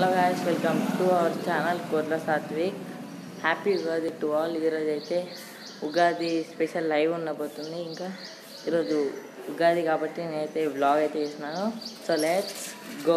hello guys welcome to our channel Kotla Sathvik happy Ugadi to all ఈరోజు అయితే Ugadi special live ఉండబోతుంది ఇంకా ఈరోజు ఉగాది కాబట్టి నేనైతే వ్లాగ్ అయితే చేసినాను so let's go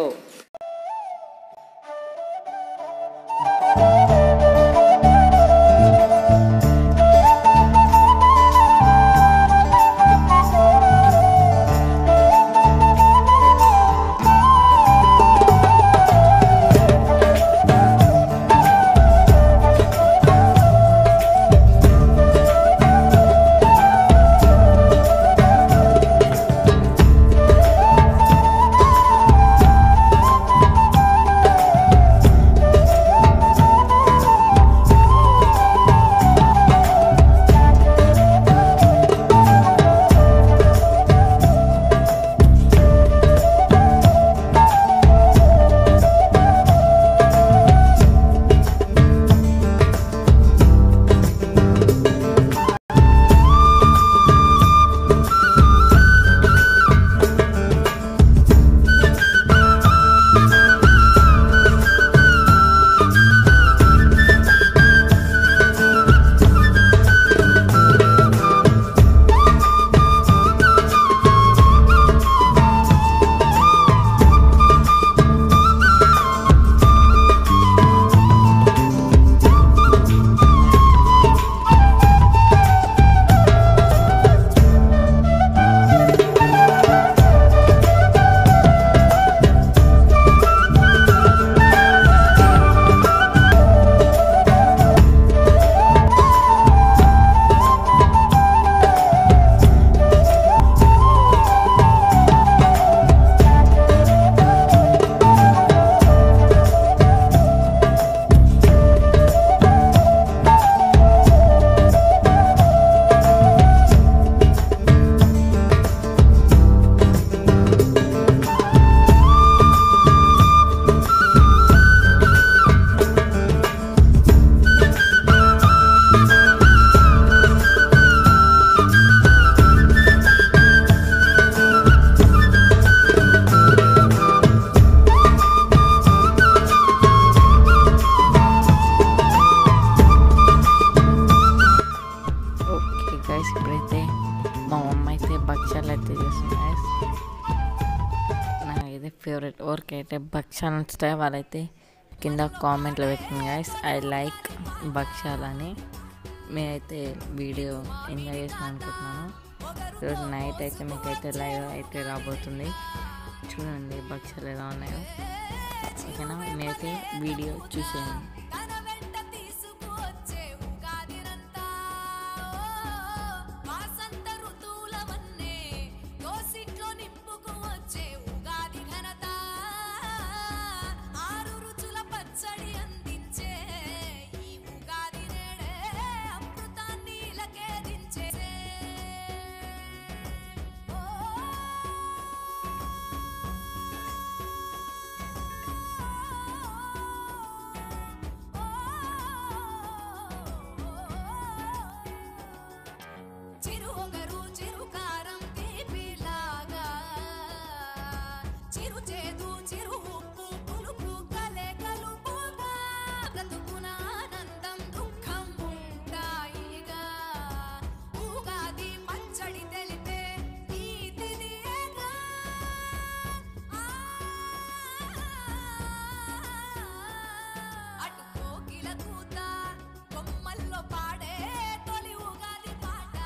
okay guys ఇప్పుడైతే మా మమ్మ అయితే భక్ష్యాలు అయితే చేస్తుంది గైస్ నాకైతే ఫేవరెట్ ఎవరికైతే భక్ష్యాలు నచ్చుతాయో వాళ్ళైతే కింద కామెంట్లో పెట్టింది గైస్ ఐ లైక్ భక్ష్యాలని మేమైతే వీడియో ఎంజాయ్ చేసిన అనుకుంటున్నాను ఈరోజు నైట్ అయితే మీకైతే లైవ్ అయితే రాబోతుంది చూడండి భక్ష్యాలు ఎలా ఉన్నాయో ఓకేనా మీరైతే వీడియో చూసేయండి తన వెంట తీసుకువచ్చే ఉగాదినంతా వాసంత ఋతువులవన్నే దోసిట్లో నింపుకు వచ్చే ఉగాది ఘనత ఆరు రుచుల పచ్చడి అందించే ఈ ఉగాది నేడే అమృతాన్ని ఇలకేదించే ఓ చిరు ఒగరు చిరు కారం తీపిలాగా చిరు చేదు చిరు ఉప్పు పులుపు కలే కలుపుగా బ్రతుకున ఆనందం దుఃఖం ఉంటాయిగా ఉగాది పచ్చడి తెలిపే నీతిదియేగా అటు కోకిల కూత కొమ్మల్లో పాడే తొలి ఉగాది పాట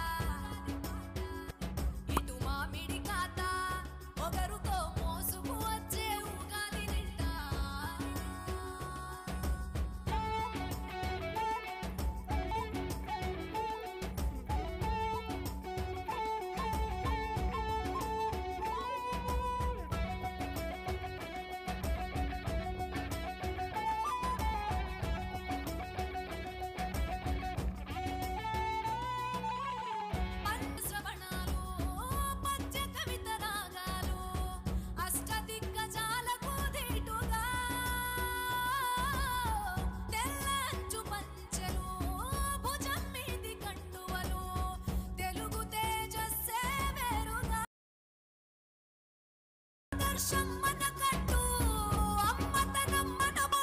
ఇటు మామిడి కాత ఒకరుతో మోసుకు వచ్చే ఉగాది నిండా పండు శ్రవణాలు పంచ కవిత రాగాలు అష్టదిగ్గజాలకు దీటుగా తెల్లంచు పంచెలు భుజం మీది కండువలు తెలుగు తేజస్సే వేరుగా ఆదర్శం మన కట్టు అమ్మతనం మన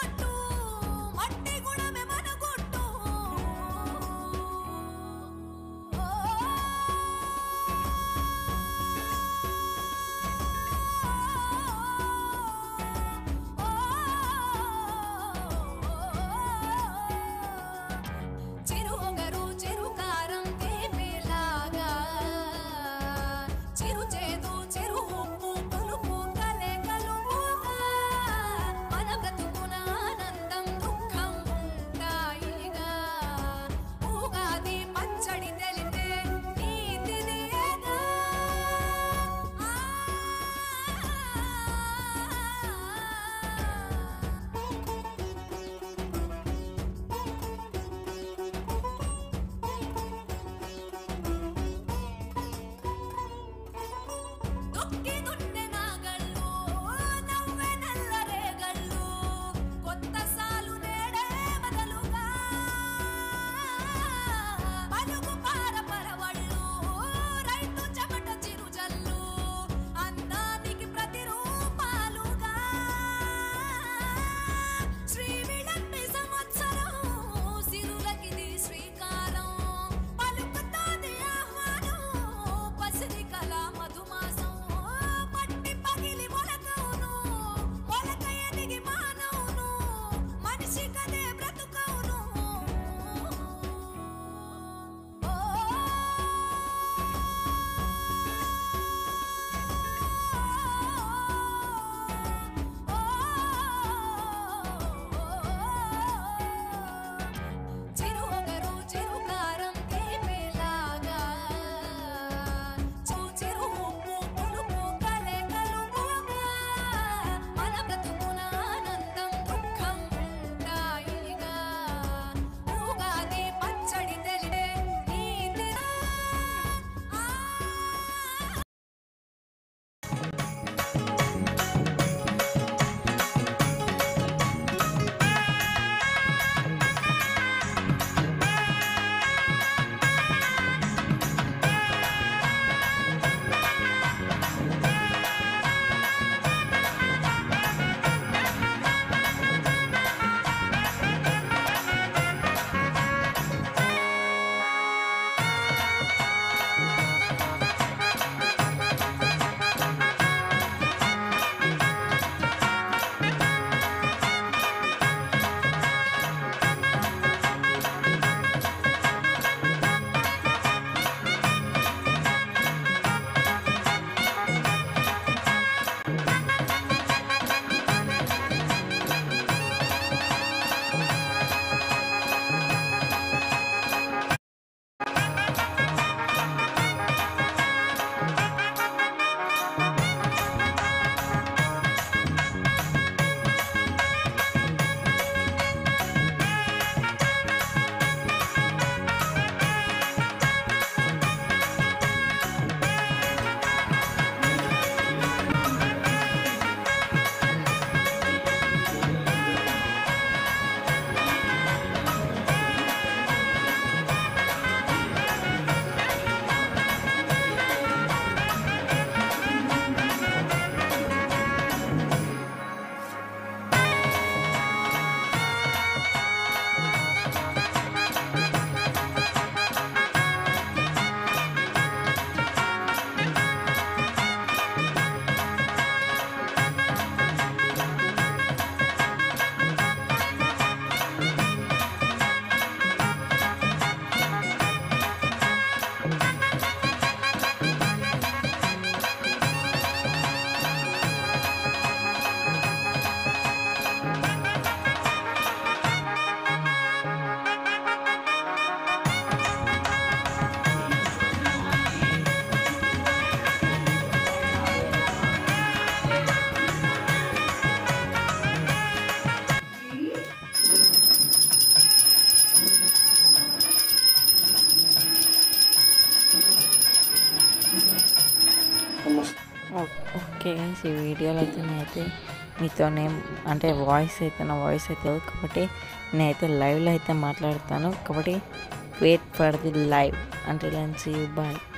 ఓకే గైస్ ఈ వీడియోలో అయితే నేనైతే మీతోనే అంటే వాయిస్ అయితే నా వాయిస్ అయితే లేదు కాబట్టి నేనైతే లైవ్లో అయితే మాట్లాడతాను కాబట్టి వెయిట్ ఫర్ ది లైవ్ అంటే లెన్స్ యూ బాయ్